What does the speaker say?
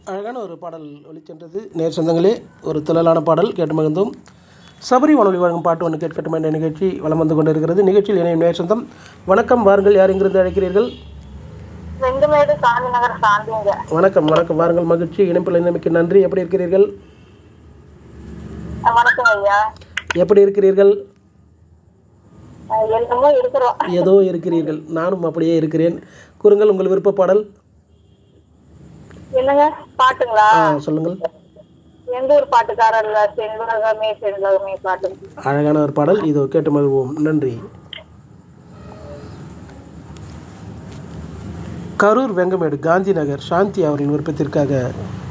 அழகான ஒரு பாடல் ஒளிச்சென்றது நேர் சொந்தங்களே ஒரு துள்ளலான பாடல் கேட்டு மகிழ்ந்தோம் சபரி வானொலி வழங்கும் பாட்டு ஒன்று கேட்கட்டும் என்ற நிகழ்ச்சி வலம் வந்து கொண்டிருக்கிறது நிகழ்ச்சியில் இணையும் நேர் சொந்தம் வணக்கம் வாருங்கள் யார் எங்கிருந்து அழைக்கிறீர்கள் வெங்கமேடு சாந்தி நகர் சாந்திங்க வணக்கம் வணக்கம் வாருங்கள் மகிழ்ச்சி இணைப்பில் இணைமைக்கு நன்றி எப்படி இருக்கிறீர்கள் அஹ் வணக்கம் ஐயா எப்படி இருக்கிறீர்கள் அஹ் என்னமோ இருக்கிறோம் ஏதோ இருக்கிறீர்கள் நானும் அப்படியே இருக்கிறேன் கூறுங்கள் உங்கள் விருப்ப பாடல் என்னங்க பாட்டுங்களா ஆ சொல்லுங்கள் எங்க ஊர் பாட்டுக்காரர்ல செண்பகமே செண்பகமே பாட்டு அழகான ஒரு பாடல் இதோ கேட்டு மகிழ்வோம் நன்றி கரூர் வெங்கமேடு காந்தி நகர் சாந்தி அவரின் விருப்பத்திற்காக